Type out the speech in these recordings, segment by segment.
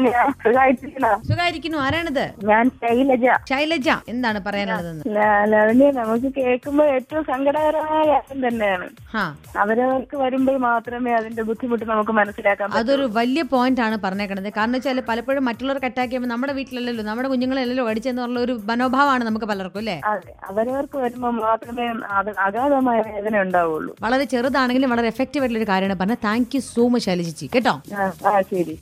ലാവണ്യ സുഖമായിട്ടിരിക്കണോ സുഖായിരിക്കുന്നു ആരാണിത് ഞാൻ ശൈലജ ശൈലജ എന്താണ് പറയാനുള്ളതെന്ന് ല- ലാവണ്യ നമുക്ക് കേൾക്കുമ്പോൾ ഏറ്റവും സങ്കടകരമായ കാര്യം തന്നെയാണ് ഹാ അവരവർക്ക് വരുമ്പോൾ മാത്രമേ അതിന്റെ ബുദ്ധിമുട്ട് നമുക്ക് മനസ്സിലാക്കാൻ പറ്റൂ അതൊരു വലിയ പോയിന്റ് ആണ് പറഞ്ഞേക്കണത് കാരണം വെച്ചാൽ പലപ്പോഴും മറ്റുള്ളവർക്ക് അറ്റാക്ക് ചെയ്യുമ്പോൾ നമ്മുടെ വീട്ടിലല്ലല്ലോ നമ്മുടെ കുഞ്ഞുങ്ങളല്ലല്ലോ അടിച്ചെന്നുള്ള ഒരു മനോഭാവമാണ് നമുക്ക് പലർക്കും അല്ലേ അതെ അവരവർക്ക് വരുമ്പോൾ മാത്രമേ അത് അഗാധമായ വേദന ഉണ്ടാവുള്ളൂ വളരെ ചെറുതാണെങ്കിലും വളരെ എഫക്റ്റീവ് ആയിട്ടുള്ള ഒരു കാര്യമാണ് പറഞ്ഞത് താങ്ക് യു സോ മച്ച് ശൈലജിച്ചി കേട്ടോ ആ ആ ശരി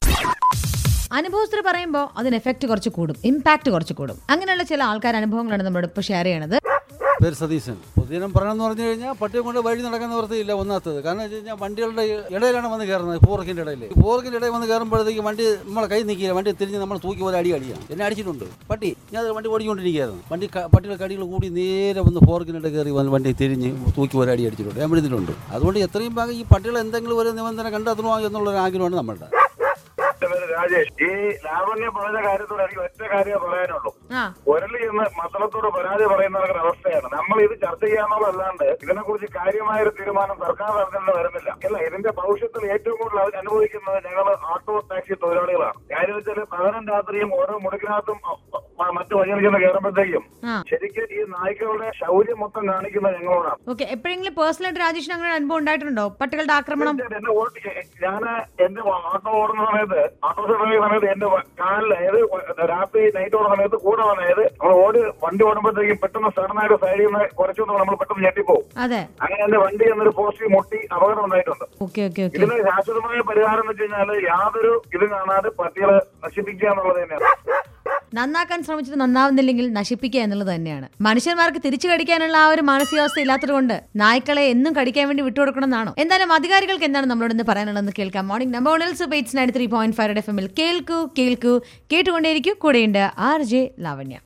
അനുഭവസ്ഥർ പറയുമ്പോൾ അതിന് എഫക്റ്റ് കുറച്ച് കൂടും ഇമ്പാക്ട് കുറച്ച് കൂടും അങ്ങനെയുള്ള ചില ആൾക്കാർ അനുഭവങ്ങളാണ് നമ്മളോട് ഇപ്പോൾ ഷെയർ ചെയ്യണത് പേര് സതീശൻ പൊതുജനം പറയണമെന്ന് പറഞ്ഞു കഴിഞ്ഞാൽ പട്ടിയെ കൊണ്ട് വഴി നടക്കാൻ നിവൃത്തിയില്ല ഒന്നാത്തത് കാരണം വെച്ച് കഴിഞ്ഞാൽ വണ്ടികളുടെ ഇടയിലാണ് വന്ന് കയറുന്നത് ഫോർക്കിൻ്റെ ഇടയിൽ ഫോർക്കിൻ്റെ ഇടയിൽ വന്ന് കയറുമ്പോഴത്തേക്ക് വണ്ടി നമ്മളെ കൈ നിൽക്കില്ല വണ്ടി തിരിഞ്ഞ് നമ്മൾ തൂക്കി പോലെ അടി അടിയാണ് എന്നെ അടിച്ചിട്ടുണ്ട് പട്ടി ഞാൻ അത് വണ്ടി ഓടിക്കൊണ്ടിരിക്കുകയായിരുന്നു വണ്ടി ക- പട്ടിയുടെ കടികൾ കൂടി നേരെ വന്ന് ഫോർക്കിനിടെ കയറി വന്ന് വണ്ടി തിരിഞ്ഞ് തൂക്കി പോലെ അടി അടിച്ചിട്ടുണ്ട് ഞാൻ വിടുന്നിട്ടുണ്ട് അതുകൊണ്ട് എത്രയും ഭാഗം ഈ പട്ടികൾ എന്തെങ്കിലും ഒരു നിബന്ധന കണ്ടെത്തണോ എന്നുള്ളൊരു ആഗ്രഹമാണ് നമ്മളുടെ എന്റെ പേര് രാജേഷ് ഈ ലാവണ്യ പറഞ്ഞ കാര്യത്തോട് എനിക്ക് ഒറ്റ കാര്യമേ പറയാനുള്ളൂ ആ ഒരളി എന്ന് മസളത്തോട് പരാതി പറയുന്ന ഒരു അവസ്ഥയാണ് നമ്മൾ ഇത് ചർച്ച ചെയ്യാന്നുള്ളതല്ലാണ്ട് ഇതിനെ കുറിച്ച് കാര്യമായ ഒരു തീരുമാനം സർക്കാർ തലത്തിൽ വരുന്നില്ല അല്ല ഇതിന്റെ ഭവിഷ്യത്തിൽ ഏറ്റവും കൂടുതൽ അവർ അനുഭവിക്കുന്നത് ഞങ്ങൾ ഓട്ടോ ടാക്സി തൊഴിലാളികളാണ് കാര്യം വെച്ചാൽ പകരം രാത്രിയും ഓരോ മുടുക്കിനകത്തും മ- മറ്റു വഴികളിൽ ചെന്ന് കയറുമ്പോഴത്തേക്കും ആ ശരിക്കും ഈ നായ്ക്കളുടെ ശൗര്യം മൊത്തം കാണിക്കുന്നത് ഞങ്ങളോടാണ് ഓക്കെ എപ്പോഴെങ്കിലും പേഴ്സണലായിട്ട് രാജേഷിന് അങ്ങനെ ഒരു അനുഭവം ഉണ്ടായിട്ടുണ്ടോ പട്ടികളുടെ ആക്രമണം എന്നെ ഓട്ടി ഞാൻ എന്റെ ഓട്ടോ ഓടുന്ന സമയത്ത് ഓട്ടോ സമയ സമയത്ത് എന്റെ വ- കാലിൽ അതായത് രാത്രി നൈറ്റ് ഓടുന്ന സമയത്ത് കൂടെ വന്നത് നമ്മൾ ഓടി വണ്ടി ഓടുമ്പോഴത്തേക്കും പെട്ടെന്ന് സഡനായിട്ട് സൈഡിൽ നിന്ന് കുറച്ചു നമ്മൾ പെട്ടെന്ന് ഞെട്ടിപ്പോവും അതെ അങ്ങനെ എന്റെ വണ്ടി എന്നൊരു പോസ്റ്റിൽ മുട്ടി അപകടം ഉണ്ടായിട്ടുണ്ട് ഓക്കെ ഓക്കെ ഓക്കെ ഇതിന് ശാശ്വതമായ പരിഹാരം എന്ന് വെച്ച് കഴിഞ്ഞാൽ യാതൊരു ഇതും കാണാതെ പട്ടികളെ നശിപ്പിക്കുക എന്നുള്ളത് തന്നെയാണ് നന്നാക്കാൻ ശ്രമിച്ചിട്ട് നന്നാവുന്നില്ലെങ്കിൽ നശിപ്പിക്കുക എന്നുള്ളത് തന്നെയാണ് മനുഷ്യന്മാർക്ക് തിരിച്ചു കടിക്കാനുള്ള ആ ഒരു മാനസികാവസ്ഥ ഇല്ലാത്തത് കൊണ്ട് നായ്ക്കളെ എന്നും കടിക്കാൻ വേണ്ടി വിട്ടുകൊടുക്കണം എന്നാണോ എന്തായാലും അധികാരികൾക്ക് എന്താണ് നമ്മളോട് ഇന്ന് പറയാനുള്ളതെന്ന് കേൾക്കാം morning number one else three point five F എമ്മിൽ കേൾക്കൂ കേൾക്കൂ കേട്ടുകൊണ്ടേയിരിക്കൂ കൂടെയുണ്ട് ആർ ജെ ലാവണ്യ